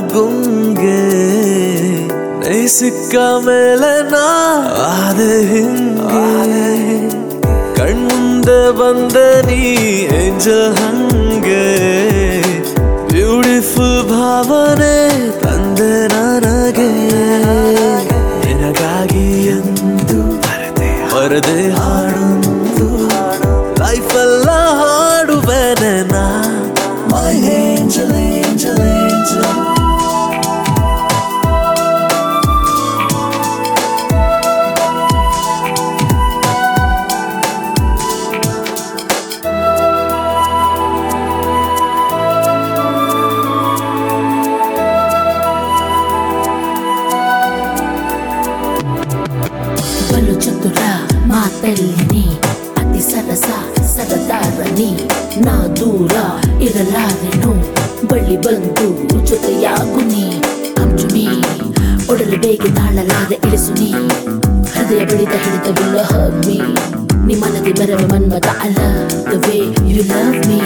ಗುಂಗೆ ನೈ ಸಿಕ್ಕ ಮೇಲೆ ನಾ ಆದೆ ಹಿಂಗೆ ಕಣ್ಮುಂದೆ ಬಂದ ನೀ ಏಂಜಲ್ ಹಂಗೆ ಬ್ಯೂಟಿಫುಲ್ ಭಾವನೆ ತಂದೆ ನನಗೆ ನಿನಗಾಗಿ ಎಂದು ಬರದೆ ಹಾಡೊಂದು ಲೈಫೆಲ್ಲ ಹಾಡುವೆನೆ ನಾ My angel, angel, angel ಬಲು ಚತುರ ಮಾತಲ್ಲಿನಿ ಅತಿ ಸರಸ ಸರದಾರನಿ ನಾ ದೂರ ಇರಲಾರೆನು ಬಳಿ ಬಂದು ಜೊತೆಯಾಗುನಿ ಅಂಜುನಿ ಒಡಲು ಬೇಗ ತಾಳಲಾದ ಇಳಿಸುನಿ ಹೃದಯ ಬಡಿದ ಹಿಡಿದ ಬಿಲ್ಲ ಹಗ್ಮಿ ನಿಮ್ಮನದಿ ಬರವ ಮನ್ಮತ ಅಲ್ಲ the way you love me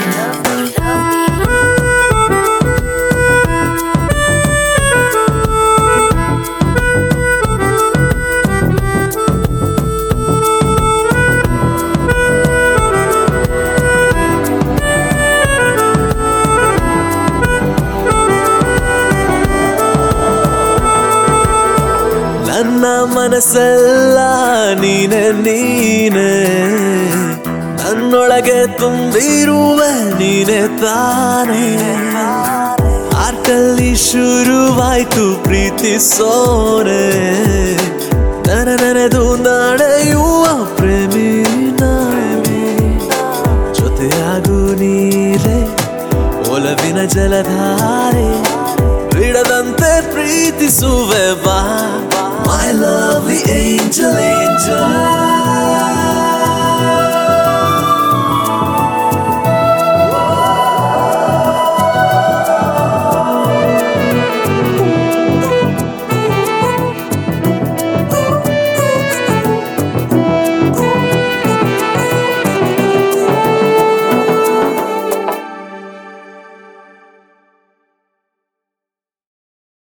ನನ್ನ ಮನಸ್ಸೆಲ್ಲ ನೀನೆ ನೀನೆ ನನ್ನೊಳಗೆ ತುಂಬಿರುವ ನೀನೆ ತಾನೇ ಆರ್ಟಲ್ಲಿ ಶುರುವಾಯ್ತು ಪ್ರೀತಿ ಸೋನೆ ನನ ನೆನೆದು ನಡೆಯುವ ಪ್ರೇಮಿ ನಾನೇ ಜೊತೆಯಾಗು ನೀರೆ ಒಲವಿನ ಜಲಧಾರೆ ಬಿಡದಂತೆ ಪ್ರೀತಿಸುವೆ ಬಾ ಮೈ ಲವ್ಲಿ ಏಂಜಲ್ ಏಂಜಲ್